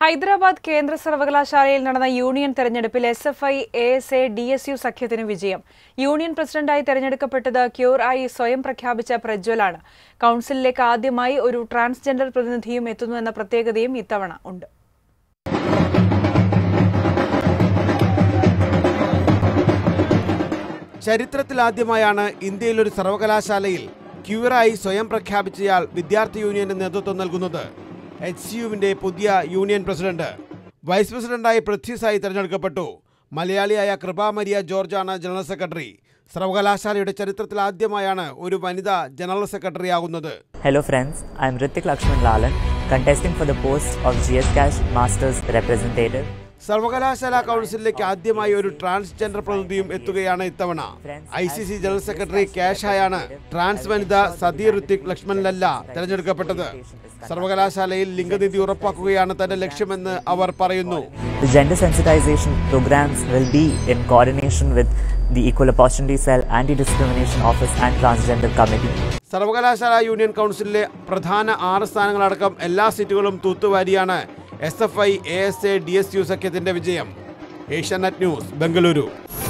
ഹൈദരാബാദ് കേന്ദ്ര സർവകലാശാലയിൽ നടന്ന യൂണിയൻ തെരഞ്ഞെടുപ്പിൽ S F I A S A D S U സഖ്യത്തിന് വിജയം യൂണിയൻ പ്രസിഡന്റായി തെരഞ്ഞെടുക്കപ്പെട്ടത് ക്യൂർ ആയി സ്വയം പ്രഖ്യാപിച്ച പ്രജ്വലാണ് കൌൺസിലിലേക്ക് ആദ്യമായി ഒരു ട്രാൻസ്ജെൻഡർ പ്രതിനിധിയും എത്തുന്നു എന്ന പ്രത്യേകതയും ഇത്തവണ ഉണ്ട് ചരിത്രത്തിലാദ്യമായാണ് ഇന്ത്യയിൽ ഒരു സർവകലാശാലയിൽ ക്യൂറായി സ്വയം പ്രഖ്യാപിച്ചയാൾ വിദ്യാർത്ഥി യൂണിയന് നേതൃത്വം നൽകുന്നത് എച്ച് സി യുവിന്റെ പുതിയ യൂണിയൻ പ്രസിഡന്റ് വൈസ് പ്രസിഡന്റായി പൃഥ്വിസായി തെരഞ്ഞെടുക്കപ്പെട്ടു മലയാളിയായ കൃപാമരിയ ജോർജാണ് ജനറൽ സെക്രട്ടറി സർവകലാശാലയുടെ ചരിത്രത്തിൽ ആദ്യമായാണ് ഒരു വനിത ജനറൽ സെക്രട്ടറി ആകുന്നത് Hello friends, I am Ritik Lakshman Lalan, contesting for the post of GS Cash Masters Representative. സർവകലാശാല കൗൺസിലിലേക്ക് ആദ്യമായി ഒരു ട്രാൻസ്ജെൻഡർ പ്രതിനിധിയും എത്തുകയാണ് ഇത്തവണ I C C general secretary കാഷായാണ് ട്രാൻസ് വനിത സതി ഋത്തിക് ലക്ഷ്മൺ ലല്ല തെരഞ്ഞെടുക്കപ്പെട്ടത് സർവകലാശാലയിൽ ലിംഗനീതി ഉറപ്പാക്കുകയാണ് തന്റെ ലക്ഷ്യമെന്ന് അവർ പറയുന്നു The gender sensitization programs will be in coordination with the Equal Opportunity Cell, Anti-Discrimination Office and Transgender Committee. സർവകലാശാല യൂണിയൻ കൗൺസിലിലെ പ്രധാന ആറ് സ്ഥാനങ്ങളടക്കം എല്ലാ സീറ്റുകളും തൂത്തുവാരിയാണ് S F I A S A D S U സഖ്യത്തിന്റെ വിജയം ഏഷ്യാനെറ്റ് ന്യൂസ് ബംഗളൂരു